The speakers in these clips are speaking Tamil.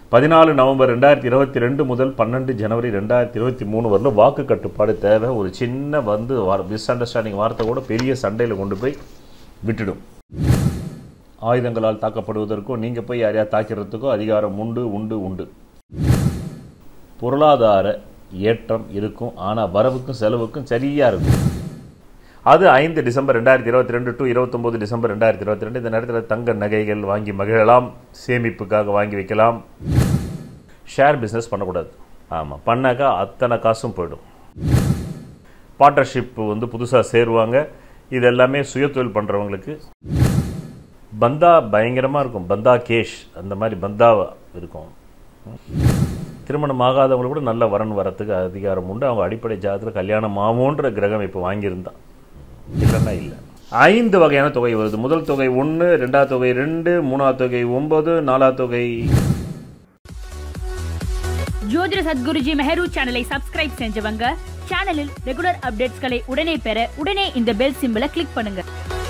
பதினாலு நவம்பர் ரெண்டாயிரத்தி இருபத்தி ரெண்டு முதல் பன்னெண்டு ஜனவரி ரெண்டாயிரத்தி இருபத்தி மூணு வரலும் வாக்கு கட்டுப்பாடு தேவை ஒரு சின்ன வந்து மிஸ் அண்டர்ஸ்டாண்டிங் வார்த்தை கூட பெரிய சண்டையில் கொண்டு போய் விட்டுடும் ஆயுதங்களால் தாக்கப்படுவதற்கோ நீங்கள் போய் யாரையா தாக்கிறதுக்கோ அதிகாரம் உண்டு உண்டு உண்டு பொருளாதார ஏற்றம் இருக்கும் ஆனால் வரவுக்கும் செலவுக்கும் சரியாக இருக்கும் அது ஐந்து டிசம்பர் ரெண்டாயிரத்தி இருபத்தி ரெண்டு டு இருபத்தொம்போது டிசம்பர் ரெண்டாயிரத்தி இருபத்தி ரெண்டு இந்த நேரத்தில் தங்க நகைகள் வாங்கி மகிழலாம் சேமிப்புக்காக வாங்கி வைக்கலாம் ஷேர் பிஸ்னஸ் பண்ணக்கூடாது ஆமாம் பண்ணாக்கா அத்தனை காசும் போயிடும் பார்ட்னர்ஷிப் வந்து புதுசாக சேருவாங்க இது எல்லாமே சுயதொழில் பண்ணுறவங்களுக்கு பந்தா பயங்கரமாக இருக்கும் பந்தா கேஷ் அந்த மாதிரி பந்தாவா இருக்கும் திருமணம் ஆகாதவங்களுக்கு கூட நல்ல வரன் வரத்துக்கு அதிகாரம் உண்டு அவங்க அடிப்படை ஜாதத்தில் கல்யாணம் ஆகும்ன்ற கிரகம் இப்போ வாங்கியிருந்தான் இல்லைன்னா இல்லை ஐந்து வகையான தொகை வருது முதல் தொகை ஒன்று ரெண்டாவது தொகை ரெண்டு மூணாவது தொகை ஒன்பது நாலாவது தொகை ஜோதிட சத்குருஜி மெஹரு சேனலை சப்ஸ்கிரைப் செஞ்சவங்க சேனலில் ரெகுலர் அப்டேட்ஸ்களை உடனே பெற உடனே இந்த பெல் சிம்பலை கிளிக் பண்ணுங்க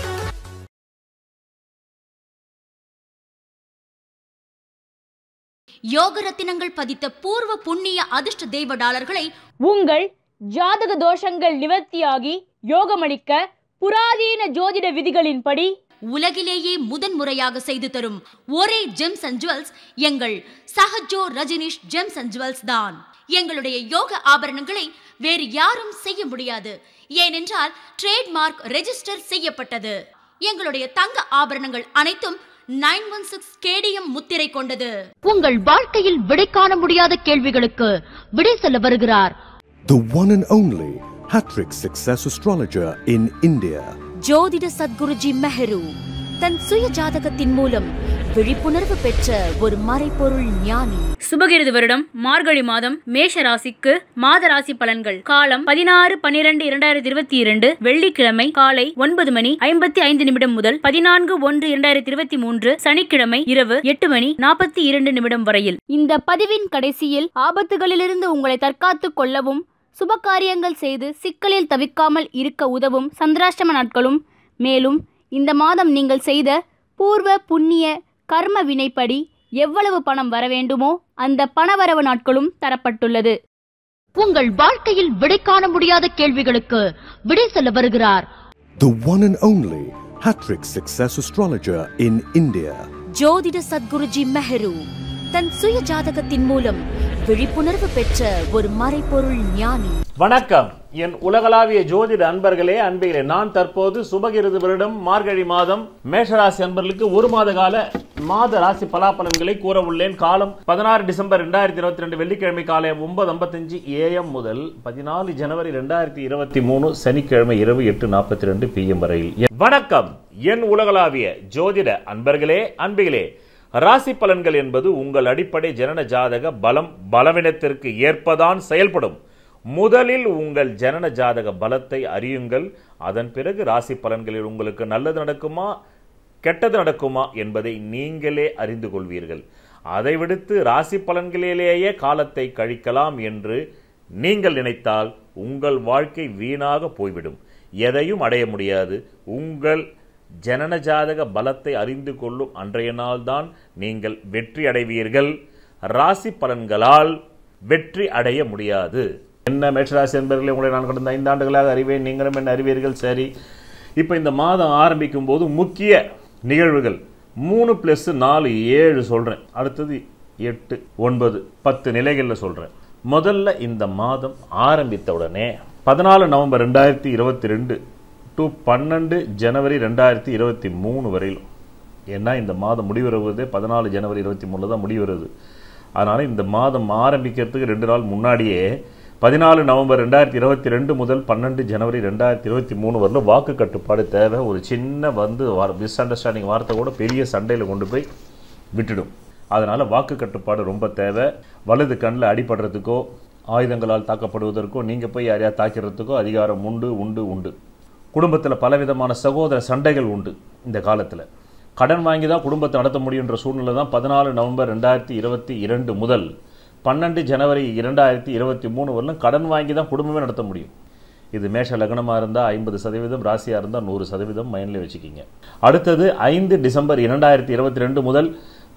யோக ரத்தினங்கள் பதித்த பூர்வ புண்ணிய அதிர்ஷ்ட தெய்வ டாலர்களை உங்கள் ஜாதக தோஷங்கள் நிவர்த்தியாகி யோகமளிக்க புராதீன ஜோதிட விதிகளின்படி உலகிலேயே முதன்முறையாக செய்து தரும் ஒரே ஜெம்ஸ் அண்ட் ஜுவல்ஸ் எங்கள் Sahajo Rajneesh gems and jewels தான் எங்களுடைய யோக ஆபரணங்களை வேறு யாரும் செய்ய முடியாது ஏனென்றால் ட்ரேட்மார்க் ரெஜிஸ்டர் செய்யப்பட்டது எங்களுடைய தங்க ஆபரணங்கள் அனைத்தும் நைன் ஒன் சிக்ஸ் கேடிஎம் முத்திரை கொண்டது உங்கள் வாழ்க்கையில் விடை காண முடியாத கேள்விகளுக்கு விடை சொல்ல வருகிறார் The one and only Hattrick Success Astrologer in India. ஜோதிட சத்குருஜி மெஹரு தன் சுய ஜாதகத்தின் மூலம் விழிப்புணர்வு பெற்ற ஒரு மறைபொருள் ஞானி சுபகிருது வருடம் மார்கழி மாதம் மேஷ ராசிக்கு மாத ராசி பலன்கள் காலம் பதினாறு பன்னிரண்டு இரண்டாயிரத்தி இருபத்தி இரண்டு வெள்ளிக்கிழமை காலை ஒன்பது மணி ஐம்பத்தி ஐந்து நிமிடம் முதல் பதினான்கு ஒன்று இரண்டாயிரத்தி இருபத்தி மூன்று சனிக்கிழமை இரவு எட்டு மணி நாற்பத்தி இரண்டு நிமிடம் வரையில் இந்த பதிவின் கடைசியில் ஆபத்துகளிலிருந்து உங்களை தற்காத்துக் கொள்ளவும் சுபகாரியங்கள் செய்து சிக்கலில் தவிக்காமல் இருக்க உதவும் சந்திராஷ்டம நாட்களும் மேலும் இந்த மாதம் நீங்கள் செய்த பூர்வ புண்ணிய கர்ம வினைப்படி எவ்வளவு பணம் வர வேண்டுமோ அந்த பணவரவு நாட்களும் தரப்பட்டுள்ளது உங்கள் வாழ்க்கையில் விடை காண முடியாத கேள்விகளுக்கு விடை சொல்ல வருகிறார் The one and only Hattrick Success Astrologer in India. ஜோதிட சத்குருஜி மெஹரு தன் சுய ஜாதகத்தின் மூலம் விழிப்புணர்வு பெற்ற ஒரு மறைபொருள் ஞானி வணக்கம் என் உலகளாவிய ஜோதிட அன்பர்களே அன்பிகளே நான் தற்போது சுபகிருது வருடம் மார்கழி மாதம் மேஷராசி அன்பர்களுக்கு ஒரு மாத கால மாத ராசி பலாபலன்களை கூற உள்ளேன் காலம் பதினாறு டிசம்பர் ரெண்டாயிரத்தி இருபத்தி ரெண்டு வெள்ளிக்கிழமை காலை ஒன்பது ஐம்பத்தஞ்சு ஏஎம் முதல் பதினாலு ஜனவரி ரெண்டாயிரத்தி இருபத்தி மூணு சனிக்கிழமை இரவு எட்டு நாற்பத்தி ரெண்டு பிஎம் வரையில் என் வணக்கம் என் உலகளாவிய ஜோதிட அன்பர்களே அன்பிகளே ராசி பலன்கள் என்பது உங்கள் அடிப்படை ஜனன ஜாதக பலம் பலவீனத்திற்கு ஏற்பதான் செயல்படும் முதலில் உங்கள் ஜனன ஜாதக பலத்தை அறியுங்கள் அதன் பிறகு ராசி பலன்களில் உங்களுக்கு நல்லது நடக்குமா கெட்டது நடக்குமா என்பதை நீங்களே அறிந்து கொள்வீர்கள் அதை விடுத்து ராசி பலன்களிலேயே காலத்தை கழிக்கலாம் என்று நீங்கள் நினைத்தால் உங்கள் வாழ்க்கை வீணாக போய்விடும் எதையும் அடைய முடியாது உங்கள் ஜனன ஜாதக பலத்தை அறிந்து கொள்ளும் அன்றைய நாள்தான் நீங்கள் வெற்றி அடைவீர்கள் ராசி பலன்களால் வெற்றி அடைய முடியாது என்ன மேஷராசி என்பவர்களை உங்களை நான் கடந்த ஐந்து ஆண்டுகளாக அறிவேன் நீங்களும் என்ன அறிவீர்கள் சரி இப்போ இந்த மாதம் ஆரம்பிக்கும் போது முக்கிய நிகழ்வுகள் மூணு ப்ளஸ் நாலு ஏழு சொல்கிறேன் அடுத்தது எட்டு ஒன்பது பத்து நிலைகளில் சொல்கிறேன் முதல்ல இந்த மாதம் ஆரம்பித்த உடனே பதினாலு நவம்பர் ரெண்டாயிரத்தி இருபத்தி ரெண்டு டு பன்னெண்டு ஜனவரி ரெண்டாயிரத்தி இருபத்தி மூணு வரையிலும் ஏன்னா இந்த மாதம் முடிவருவது பதினாலு ஜனவரி இருபத்தி மூணில் தான் முடிவருது அதனால் இந்த மாதம் ஆரம்பிக்கிறதுக்கு ரெண்டு நாள் முன்னாடியே பதினாலு நவம்பர் ரெண்டாயிரத்தி இருபத்தி ரெண்டு முதல் பன்னெண்டு ஜனவரி ரெண்டாயிரத்தி இருபத்தி மூணு வரலும் வாக்கு கட்டுப்பாடு தேவை ஒரு சின்ன வந்து மிஸ் அண்டர்ஸ்டாண்டிங் வார்த்தை கூட பெரிய சண்டையில் கொண்டு போய் விட்டுடும் அதனால் வாக்கு கட்டுப்பாடு ரொம்ப தேவை வலது கண்ணில் அடிபடுறதுக்கோ ஆயுதங்களால் தாக்கப்படுவதற்கோ நீங்கள் போய் யாரையா தாக்கிறதுக்கோ அதிகாரம் உண்டு உண்டு உண்டு குடும்பத்தில் பலவிதமான சகோதர சண்டைகள் உண்டு இந்த காலத்தில் கடன் வாங்கி தான் குடும்பத்தை நடத்த முடியுன்ற சூழ்நிலை தான் பதினாலு நவம்பர் ரெண்டாயிரத்தி இருபத்தி இரண்டு முதல் பன்னெண்டு ஜனவரி இரண்டாயிரத்தி இருபத்தி மூணு வரலும் கடன் வாங்கி தான் குடும்பமே நடத்த முடியும் இது மேஷ லக்னமாக இருந்தால் ஐம்பது சதவீதம் ராசியாக இருந்தால் நூறு சதவீதம் மைண்டில் வச்சுக்கிங்க அடுத்தது ஐந்து டிசம்பர் இரண்டாயிரத்தி இருபத்தி ரெண்டு முதல்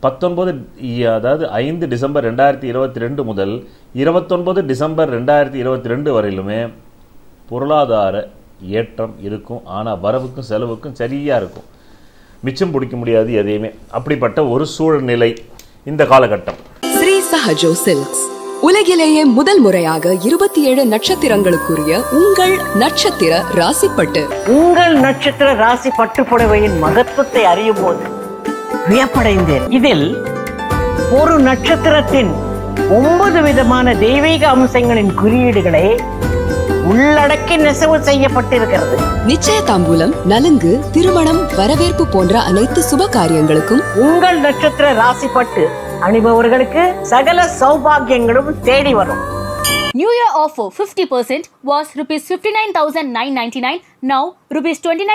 பத்தொன்பது அதாவது ஐந்து டிசம்பர் ரெண்டாயிரத்தி இருபத்தி ரெண்டு முதல் இருபத்தொன்பது டிசம்பர் ரெண்டாயிரத்தி இருபத்தி ரெண்டு வரையிலுமே பொருளாதார ஏற்றம் இருக்கும் ஆனால் வரவுக்கும் செலவுக்கும் சரியாக இருக்கும் மிச்சம் பிடிக்க முடியாது எதையுமே அப்படிப்பட்ட ஒரு சூழ்நிலை இந்த காலகட்டம் ஸ்ரீ சஹஜோ சில்க்ஸ் உலகிலேயே முதல் முறையாக இருபத்தி ஏழு நட்சத்திரங்களுக்குரிய உங்கள் நட்சத்திர ராசிப்பட்டு உங்கள் நட்சத்திர ராசி பட்டுப்புடவையின் மகத்துவத்தை அறியும் போது வியப்படைந்தேன் இதில் ஒரு நட்சத்திரத்தின் ஒன்பது விதமான தெய்வீக அம்சங்களின் குறியீடுகளை உள்ளடக்கி நெசவு செய்யப்பட்டிருக்கிறது நிச்சய தாம்பூலம் நலுங்கு திருமணம் வரவேற்பு போன்ற அனைத்து சுப காரியங்களுக்கும் உங்கள் நட்சத்திர ராசி பட்டு அணிபவர்களுக்கு சகல சௌபாகியங்களும் தேடி வரும் New Year offer 50% was rupees 59,999. Now rupees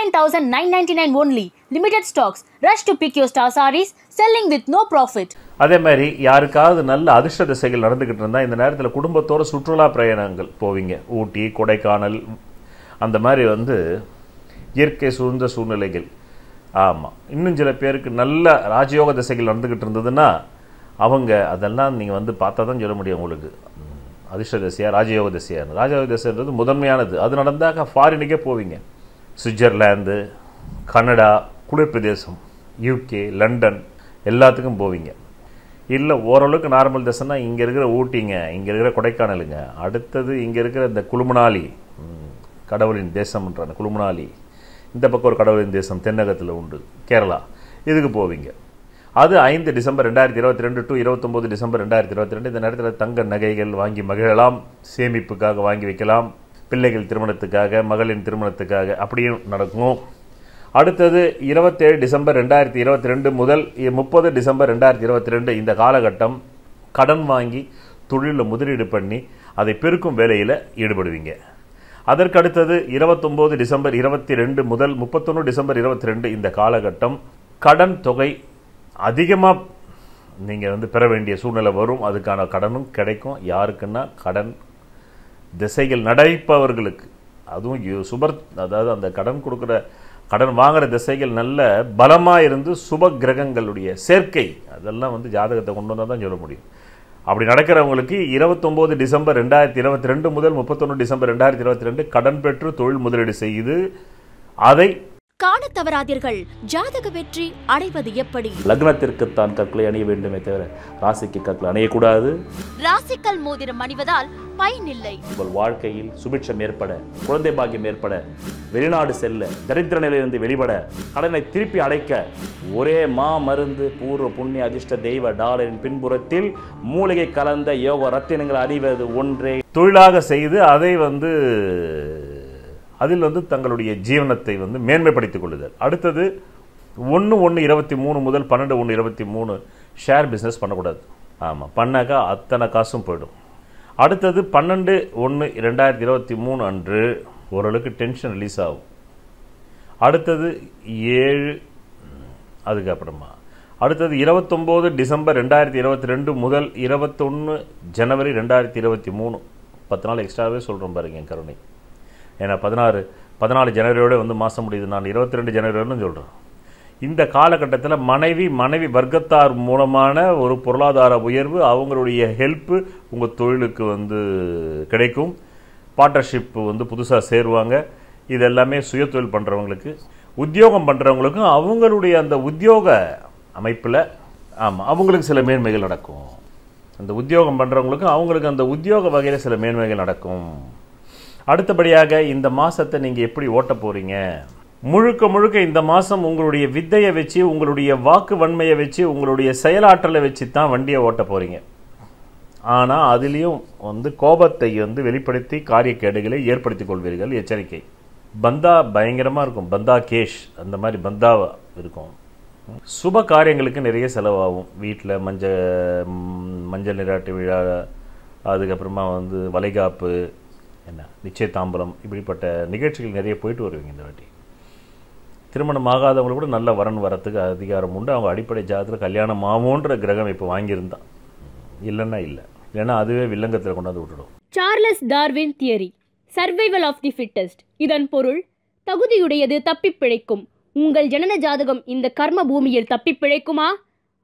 29,999 only. Limited stocks. Rush to pick your star sarees. Selling with no profit. அதே மாதிரி யாருக்காவது நல்ல அதிர்ஷ்ட திசைகள் நடந்துக்கிட்டு இருந்தால் இந்த நேரத்தில் குடும்பத்தோட சுற்றுலா பிரயாணங்கள் போவீங்க ஊட்டி கொடைக்கானல் அந்த மாதிரி வந்து இயற்கை சூழ்ந்த சூழ்நிலைகள் ஆமாம் இன்னும் சில பேருக்கு நல்ல ராஜயோக திசைகள் நடந்துக்கிட்டு இருந்ததுன்னா அவங்க அதெல்லாம் நீங்கள் வந்து பார்த்தா தான் சொல்ல முடியும் உங்களுக்கு ம், அதிர்ஷ்ட திசையா ராஜயோக திசையா ராஜயோக திசைன்றது முதன்மையானது அது நடந்தாக்க ஃபாரினுக்கே போவீங்க சுவிட்சர்லாந்து கனடா குளிர் பிரதேசம் யூகே லண்டன் எல்லாத்துக்கும் போவீங்க இல்லை ஓரளவுக்கு நார்மல் தசைனா இங்கே இருக்கிற ஊட்டிங்க இங்கே இருக்கிற கொடைக்கானலுங்க அடுத்தது இங்கே இருக்கிற இந்த குளுமணாலி ம், கடவுளின் தேசம்ன்ற அந்த குளுமணாலி இந்த பக்கம் ஒரு கடவுளின் தேசம் தென்னகத்தில் உண்டு கேரளா இதுக்கு போவீங்க அது ஐந்து டிசம்பர் ரெண்டாயிரத்தி இருபத்தி ரெண்டு டு இருபத்தொம்போது டிசம்பர் ரெண்டாயிரத்தி இருபத்தி ரெண்டு இந்த நேரத்தில் தங்க நகைகள் வாங்கி மகிழலாம் சேமிப்புக்காக வாங்கி வைக்கலாம் பிள்ளைகள் திருமணத்துக்காக மகளின் திருமணத்துக்காக அப்படியும் நடக்கும் அடுத்தது இருபத்தேழு டிசம்பர் ரெண்டாயிரத்தி இருபத்தி ரெண்டு முதல் முப்பது டிசம்பர் ரெண்டாயிரத்தி இருபத்தி ரெண்டு இந்த காலகட்டம் கடன் வாங்கி தொழிலில் முதலீடு பண்ணி அதை பெருக்கும் வேலையில் ஈடுபடுவீங்க அதற்கு அடுத்தது இருபத்தொம்போது டிசம்பர் இருபத்தி ரெண்டு முதல் முப்பத்தொன்று டிசம்பர் இருபத்தி ரெண்டு இந்த காலகட்டம் கடன் தொகை அதிகமாக நீங்கள் வந்து பெற வேண்டிய சூழ்நிலை வரும் அதுக்கான கடனும் கிடைக்கும் யாருக்குன்னா கடன் திசைகள் நடப்பவர்களுக்கு அதுவும் யு- சுபர் அதாவது அந்த கடன் கொடுக்குற கடன் வாங்குற திசைகள் நல்ல பலமாக இருந்து சுப கிரகங்களுடைய சேர்க்கை அதெல்லாம் வந்து ஜாதகத்தை கொண்டு வந்தால் தான் சொல்ல முடியும் அப்படி நடக்கிறவங்களுக்கு இருபத்தொம்போது டிசம்பர் ரெண்டாயிரத்தி இருபத்தி ரெண்டு முதல் முப்பத்தொன்று டிசம்பர் ரெண்டாயிரத்தி இருபத்தி ரெண்டு கடன் பெற்று தொழில் முதலீடு செய்து அதை காணத் தவறாதீர்கள் ஜாதக வெற்றி அடைவது எப்படி லக்னத்திற்குத்தான் கற்களை அணிய வேண்டுமே தவிர ராசிக்கு கற்கள் அணியக்கூடாது ராசிக்கல் மோதிரம் அணிவதால் பயனில்லை உங்கள் வாழ்க்கையில் சுபிட்சம் ஏற்பட குழந்தை பாக்கியம் ஏற்பட வெளிநாடு செல்ல தரித்திர நிலையிலிருந்து வெளிப்பட கடனை திருப்பி அடைக்க ஒரே மா மருந்து பூர்வ புண்ணிய அதிர்ஷ்ட தெய்வ டாலரின் பின்புறத்தில் மூலிகை கலந்த யோக ரத்தினங்கள் அறிவது ஒன்றே தொழிலாக செய்து அதை வந்து அதில் வந்து தங்களுடைய ஜீவனத்தை வந்து மேன்மைப்படுத்திக் கொள்ளுதல் அடுத்தது ஒன்று ஒன்று இருபத்தி மூணு முதல் பன்னெண்டு ஒன்று இருபத்தி மூணு ஷேர் பிஸ்னஸ் பண்ணக்கூடாது ஆமாம் பண்ணாக்கா அத்தனை காசும் போயிடும் அடுத்தது பன்னெண்டு ஒன்று ரெண்டாயிரத்தி இருபத்தி மூணு அன்று ஓரளவுக்கு டென்ஷன் ரிலீஸ் ஆகும் அடுத்தது ஏழு அதுக்கப்புறமா அடுத்தது இருபத்தொம்போது டிசம்பர் ரெண்டாயிரத்தி இருபத்தி ரெண்டு முதல் இருபத்தொன்று ஜனவரி ரெண்டாயிரத்தி இருபத்தி மூணு பத்து நாள் எக்ஸ்ட்ராவே சொல்கிறோம் பாருங்க என் கருணை ஏன்னா பதினாறு பதினாலு ஜனவரியோட வந்து மாதம் முடியுது நான் இருபத்தி ரெண்டு ஜனவரியோடு சொல்கிறேன் இந்த காலகட்டத்தில் மனைவி மனைவி வர்க்கத்தார் மூலமான ஒரு பொருளாதார உயர்வு அவங்களுடைய ஹெல்ப்பு உங்கள் தொழிலுக்கு வந்து கிடைக்கும் பார்ட்னர்ஷிப் வந்து புதுசாக சேருவாங்க இது எல்லாமே சுயதொழில் பண்ணுறவங்களுக்கு உத்தியோகம் பண்ணுறவங்களுக்கும் அவங்களுடைய அந்த உத்தியோக அமைப்பில் ஆமாம் அவங்களுக்கு சில மேன்மைகள் நடக்கும் அந்த உத்தியோகம் பண்ணுறவங்களுக்கும் அவங்களுக்கு அந்த உத்தியோக வகையில் சில மேன்மைகள் நடக்கும் அடுத்தபடியாக இந்த மாசத்தை நீங்க எப்படி ஓட்ட போறீங்க முழுக்க முழுக்க இந்த மாசம் உங்களுடைய வித்தையை வச்சு உங்களுடைய வாக்கு வன்மையை வச்சு உங்களுடைய செயலாற்றலை வச்சு தான் வண்டியை ஓட்ட போறீங்க ஆனா அதுலேயும் வந்து கோபத்தை வந்து வெளிப்படுத்தி காரியக்கேடுகளை ஏற்படுத்திக் கொள்வீர்கள் எச்சரிக்கை பந்தா பயங்கரமா இருக்கும் பந்தா கேஷ் அந்த மாதிரி பந்தா இருக்கும் சுப காரியங்களுக்கு நிறைய செலவாகும் வீட்டில் மஞ்ச ம், மஞ்சள் நீராட்டு விழா அதுக்கப்புறமா வந்து வளைகாப்பு என்ன நிச்சயதாம்பலம் இப்படிப்பட்ட நிகழ்ச்சிகள் நிறைய போயிட்டு வருவீங்க இந்த வாட்டி திருமணம் ஆகாதவங்களுக்கு கூட நல்ல வரன் வரத்துக்கு அதிகாரம் உண்டு அவங்க அடிப்படை ஜாதத்தில் கல்யாணம் ஆகும்ன்ற கிரகம் இப்போ வாங்கியிருந்தான் இல்லைன்னா இல்லை இல்லைன்னா அதுவே வில்லங்கத்தில் கொண்டாந்து விட்டுடும் Charles Darwin theory survival of the fittest இதன் பொருள் தகுதியுடையது தப்பிப் பிழைக்கும் உங்கள் ஜனன ஜாதகம் இந்த கர்ம பூமியில் தப்பிப் பிழைக்குமா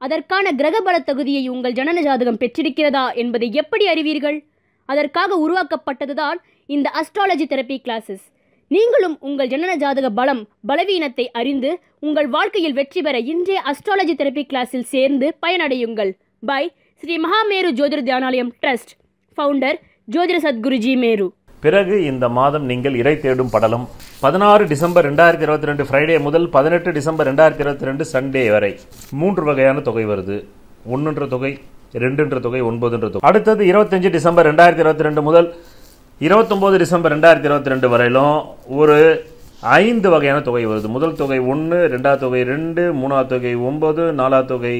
அதற்கான கிரகபல தகுதியை உங்கள் ஜனன ஜாதகம் பெற்றிருக்கிறதா என்பதை எப்படி அறிவீர்கள் அதற்காக உருவாக்கப்பட்டதுதான் இந்த அஸ்ட்ராலஜி தெரப்பி கிளாஸஸ் நீங்களும் உங்கள் ஜனன ஜாதக பலம் பலவீனத்தை அறிந்து உங்கள் வாழ்க்கையில் வெற்றி பெற இன்றைய அஸ்ட்ராலஜி தெரப்பி கிளாஸில் சேர்ந்து பயனடையுங்கள் பை ஸ்ரீ மகாமேரு ஜோதிட தியானாலயம் ட்ரஸ்ட் ஃபவுண்டர் ஜோதிட சத்குருஜி மேரு பிறகு இந்த மாதம் நீங்கள் இறை தேடும் படலம் பதினாறு டிசம்பர் ரெண்டாயிரத்தி இருபத்தி ரெண்டு ஃப்ரைடே முதல் பதினெட்டு டிசம்பர் ரெண்டாயிரத்தி இருபத்தி ரெண்டு சண்டே வரை மூன்று வகையான தொகை வருது ஒன்றுன்ற தொகை ரெண்டுன்ற தொகை ஒன்பதுன்ற தொகை அடுத்தது இருபத்தஞ்சு டிசம்பர் ரெண்டாயிரத்தி இருபத்தி ரெண்டு முதல் இருபத்தொம்போது டிசம்பர் ரெண்டாயிரத்தி இருபத்தி ரெண்டு வரையிலும் ஒரு ஐந்து வகையான தொகை வருது முதல் தொகை ஒன்று ரெண்டாவது தொகை ரெண்டு மூணாவது தொகை ஒன்பது நாலாவது தொகை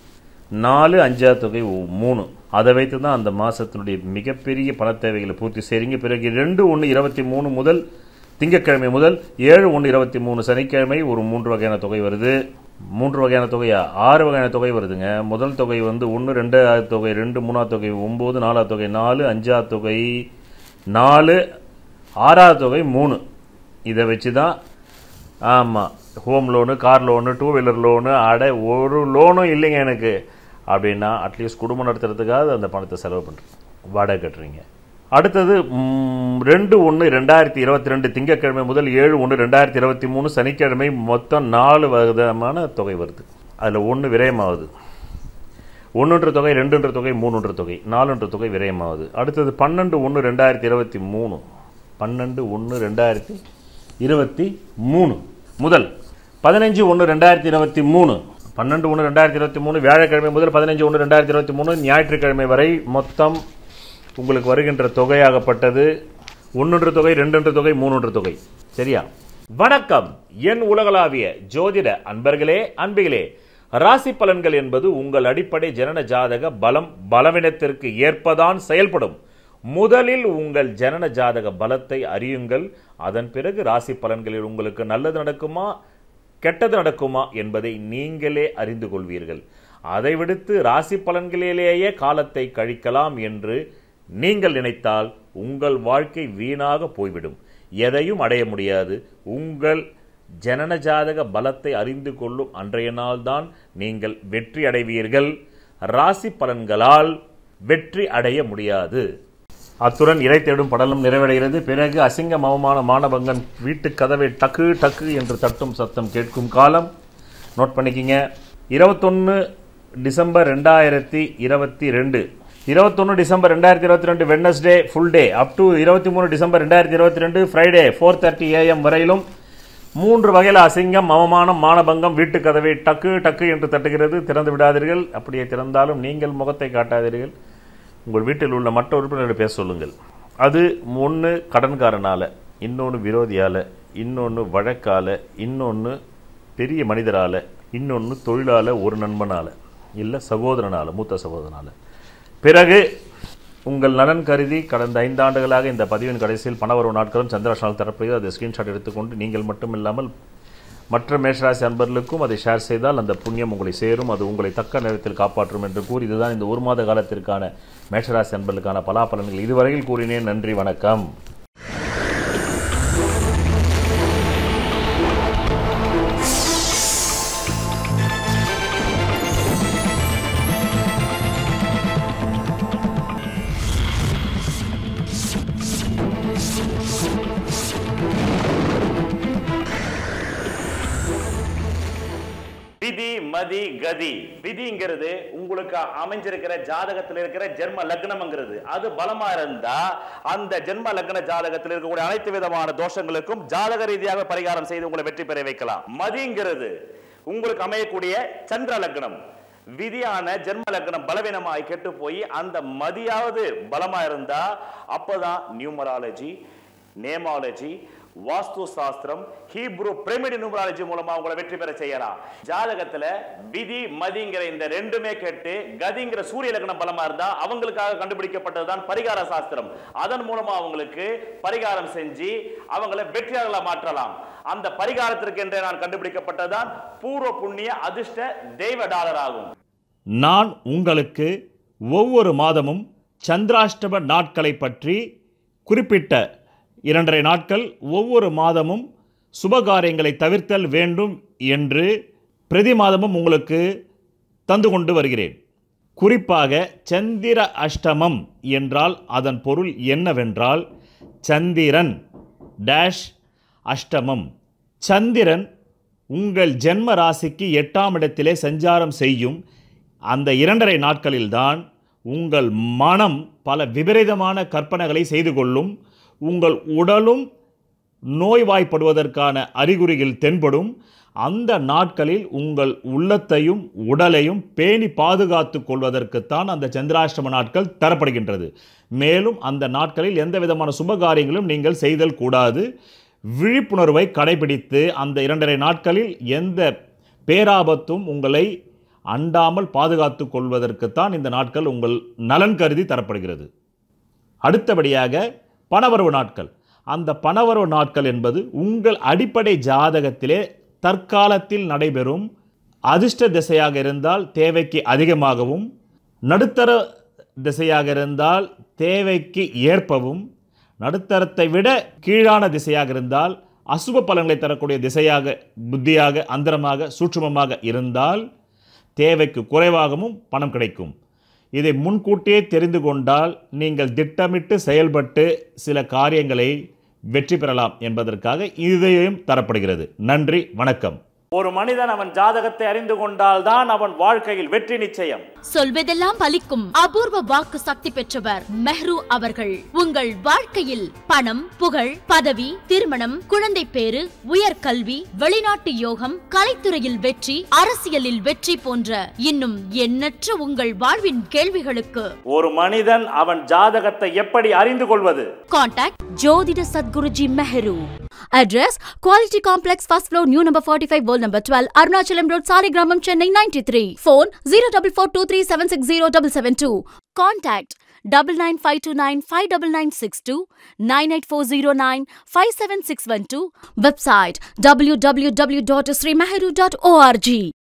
நாலு அஞ்சாவது தொகை ஒ- மூணு அதை வைத்து தான் அந்த மாதத்தினுடைய மிகப்பெரிய பண தேவைகளை பூர்த்தி செய்றீங்க பிறகு ரெண்டு ஒன்று இருபத்தி மூணு முதல் திங்கட்கிழமை முதல் ஏழு ஒன்று இருபத்தி மூணு சனிக்கிழமை ஒரு மூன்று வகையான தொகை வருது மூன்று வகையான தொகையா ஆறு வகையான தொகை வருதுங்க முதல் தொகை வந்து ஒன்று ரெண்டாவது தொகை ரெண்டு மூணாவது தொகை ஒம்பது நாலாவது தொகை நாலு அஞ்சாவது தொகை நாலு ஆறாவது தொகை மூணு இதை வச்சு தான் ஆமாம் home loan car loan two wheeler loan அட ஒரு லோனும் இல்லைங்க எனக்கு அப்படின்னா அட்லீஸ்ட் குடும்பம் நடத்துறதுக்காக அந்த பணத்தை செலவு பண்ணுறேன் வாடகை கட்டுறீங்க அடுத்தது ம், ரெண்டு ஒன்று ரெண்டாயிரத்தி இருபத்தி ரெண்டு திங்கட்கிழமை முதல் ஏழு ஒன்று ரெண்டாயிரத்தி இருபத்தி மூணு சனிக்கிழமை மொத்தம் நாலு விதமான தொகை வருது அதில் ஒன்று விரயமாகுது ஒன்றுன்ற தொகை ரெண்டுன்ற தொகை மூணுன்ற தொகை நாலுன்ற தொகை விரயமாகுது அடுத்தது பன்னெண்டு ஒன்று ரெண்டாயிரத்தி இருபத்தி மூணு பன்னெண்டு ஒன்று ரெண்டாயிரத்தி இருபத்தி மூணு முதல் பதினஞ்சு ஒன்று ரெண்டாயிரத்தி இருபத்தி மூணு பன்னெண்டு ஒன்று ரெண்டாயிரத்தி இருபத்தி மூணு வியாழக்கிழமை முதல் பதினஞ்சு ஒன்று ரெண்டாயிரத்தி இருபத்தி மூணு ஞாயிற்றுக்கிழமை வரை மொத்தம் உங்களுக்கு வருகின்ற தொகையாகப்பட்டது ஒன்றுன்ற தொகை ரெண்டுன்ற தொகை மூணுன்ற தொகை சரியா வணக்கம் என் உலகளாவிய ஜோதிட அன்பர்களே அன்பிகளே ராசி பலன்கள் என்பது உங்கள் அடிப்படை ஜனன ஜாதக பலம் பலவீனத்திற்கு ஏற்பதான் செயல்படும் முதலில் உங்கள் ஜனன ஜாதக பலத்தை அறியுங்கள் அதன் பிறகு ராசி பலன்களில் உங்களுக்கு நல்லது நடக்குமா கெட்டது நடக்குமா என்பதை நீங்களே அறிந்து கொள்வீர்கள் அதை விடுத்து ராசி பலன்களிலேயே காலத்தை கழிக்கலாம் என்று நீங்கள் நினைத்தால் உங்கள் வாழ்க்கை வீணாக போய்விடும் எதையும் அடைய முடியாது உங்கள் ஜனன ஜாதக பலத்தை அறிந்து கொள்ளும் அன்றைய நாள்தான் நீங்கள் வெற்றி அடைவீர்கள் ராசி பலன்களால் வெற்றி அடைய முடியாது அத்துடன் இறை தேடும் படலம் நிறைவடைகிறது பிறகு அசிங்கம் அவமான மானபங்கன் வீட்டு கதவை டக்கு டக்கு என்று தட்டும் சத்தம் கேட்கும் காலம் நோட் பண்ணிக்கிங்க இருபத்தொன்று டிசம்பர் ரெண்டாயிரத்தி இருபத்தி ரெண்டு இருபத்தொன்று டிசம்பர் ரெண்டாயிரத்தி இருபத்தி ரெண்டு Wednesday full day up to இருபத்தி மூணு டிசம்பர் ரெண்டாயிரத்தி இருபத்தி ரெண்டு ஃப்ரைடே ஃபோர் தேர்ட்டி ஏஎம் வரையிலும் மூன்று வகையில் அசிங்கம் அவமானம் மானபங்கம் வீட்டு கதவை டக்கு டக்கு என்று தட்டுகிறது திறந்து விடாதீர்கள் அப்படியே திறந்தாலும் நீங்கள் முகத்தை காட்டாதீர்கள் உங்கள் வீட்டில் உள்ள மற்ற உறுப்பினர்களை பேச சொல்லுங்கள் அது ஒன்று கடன்காரனால இன்னொன்று விரோதியால் இன்னொன்று வழக்கால இன்னொன்று பெரிய மனிதரால் இன்னொன்று தொழிலால ஒரு நண்பனால இல்லை சகோதரனால மூத்த சகோதரனால பிறகு உங்கள் நலன் கருதி கடந்த ஐந்து ஆண்டுகளாக இந்த பதிவின் கடைசியில் பணவரவு நாட்களும் சந்திராஷனால் தரப்படுகிறது அதை ஸ்கிரீன்ஷாட் எடுத்துக்கொண்டு நீங்கள் மட்டும் இல்லாமல் மற்ற மேஷராசி அன்பர்களுக்கும் அதை ஷேர் செய்தால் அந்த புண்ணியம் உங்களை சேரும் அது உங்களை தக்க நேரத்தில் காப்பாற்றும் என்று கூறி இதுதான் இந்த ஒரு மாத காலத்திற்கான மேஷராசி அன்பர்களுக்கான பலாபலன்கள் இதுவரையில் கூறினேன் நன்றி வணக்கம் விதி மதி கதி விதிங்கிறது உங்களுக்கு அமைஞ்சிருக்கிற ஜாதகத்தில் இருக்கிற ஜென்ம லக்னம்ங்கிறது அது பலமா இருந்தா அந்த ஜென்ம லக்ன ஜாதகத்தில் இருக்கக்கூடிய அனைத்து விதமான தோஷங்களுக்கும் ஜாதக ரீதியாக பரிகாரம் செய்து உங்களை வெற்றி பெற வைக்கலாம் மதிங்கிறது உங்களுக்கு அமையக்கூடிய சந்திர லக்னம் விதியான ஜென்ம லக்னம் பலவீனமாய் கெட்டு போய் அந்த மதியாவது பலமா இருந்தா அப்பதான் நியூமராலஜி நேமாலஜி வாஸ்து சாஸ்திரம் ஹீப்ரு பிரமிடு நியூமராலஜி மூலமா உங்களை வெற்றி பெற செய்யலாம் ஜாதகத்துல விதி மதிங்கிற இந்த ரெண்டுமே கேட்டு கதிங்கிற சூரிய லக்னம் பலமா இருந்தா அவங்களுக்காக கண்டுபிடிக்கப்பட்டதுதான் பரிகார சாஸ்திரம் அதன் மூலமா அவங்களுக்கு பரிகாரம் செஞ்சு அவங்கள வெற்றியாளர்களா மாற்றலாம் அந்த பரிகாரத்திற்கு என்றே நான் கண்டுபிடிக்கப்பட்டதுதான் பூர்வ புண்ணிய அதிர்ஷ்ட தெய்வ டாலர் ஆகும் நான் உங்களுக்கு ஒவ்வொரு மாதமும் சந்திராஷ்டம நாட்களை பற்றி குறிப்பிட்ட இரண்டரை நாட்கள் ஒவ்வொரு மாதமும் சுபகாரியங்களை தவிர்த்தல் வேண்டும் என்று பிரதி மாதமும் உங்களுக்கு தந்து கொண்டு வருகிறேன் குறிப்பாக சந்திர அஷ்டமம் என்றால் அதன் பொருள் என்னவென்றால் சந்திரன் டேஷ் அஷ்டமம் சந்திரன் உங்கள் ஜென்ம ராசிக்கு எட்டாம் இடத்திலே சஞ்சாரம் செய்யும் அந்த இரண்டரை நாட்களில்தான் உங்கள் மனம் பல விபரீதமான கற்பனைகளை செய்து கொள்ளும் உங்கள் உடலும் நோய்வாய்ப்படுவதற்கான அறிகுறிகள் தென்படும் அந்த நாட்களில் உங்கள் உள்ளத்தையும் உடலையும் பேணி பாதுகாத்து கொள்வதற்குத்தான் அந்த சந்திராஷ்டம நாட்கள் தரப்படுகின்றது மேலும் அந்த நாட்களில் எந்த விதமான சுபகாரியங்களும் நீங்கள் செய்தல் கூடாது விழிப்புணர்வை கடைபிடித்து அந்த இரண்டரை நாட்களில் எந்த பேராபத்தும் உங்களை அண்டாமல் பாதுகாத்து கொள்வதற்குத்தான் இந்த நாட்கள் உங்கள் நலன் கருதி தரப்படுகிறது அடுத்தபடியாக பணவரவு நாட்கள் அந்த பணவரவு நாட்கள் என்பது உங்கள் அடிப்படை ஜாதகத்திலே தற்காலத்தில் நடைபெறும் அதிர்ஷ்ட திசையாக இருந்தால் தேவைக்கு அதிகமாகவும் நடுத்தர திசையாக இருந்தால் தேவைக்கு ஏற்பவும் நடுத்தரத்தை விட கீழான திசையாக இருந்தால் அசுப பலன்களை தரக்கூடிய திசையாக புத்தியாக அந்தரமாக சூட்சுமமாக இருந்தால் தேவைக்கு குறைவாகவும் பணம் கிடைக்கும் இதை முன்கூட்டியே தெரிந்து கொண்டால் நீங்கள் திட்டமிட்டு செயல்பட்டு சில காரியங்களை வெற்றி பெறலாம் என்பதற்காக இதையும் தரப்படுகிறது நன்றி வணக்கம் ஒரு மனிதன் அவன் ஜாதகத்தை அறிந்து கொண்டால்தான் அவன் வாழ்க்கையில் வெற்றி நிச்சயம் சொல்வதெல்லாம் பலிக்கும் அபூர்வ வாக்கு சக்தி பெற்றவர் மெஹ்ரு அவர்கள் உங்கள் வாழ்க்கையில் பணம் புகழ் பதவி திருமணம் குழந்தை பேரு உயர்கல்வி வெளிநாட்டு யோகம் கலைத்துறையில் வெற்றி அரசியலில் வெற்றி போன்ற இன்னும் எண்ணற்ற உங்கள் வாழ்வின் கேள்விகளுக்கு ஒரு மனிதன் அவன் ஜாதகத்தை எப்படி அறிந்து கொள்வது Contact Jodhida Sadguruji Meheru. Address Quality Complex First Floor New Number 45 World Number 12 Arunachalam Road Saligramam Chennai 93 Phone 0442360772 Contact double nine five two nine five double nine six two nine eight four zero nine five seven six one two website www.srimeheru.org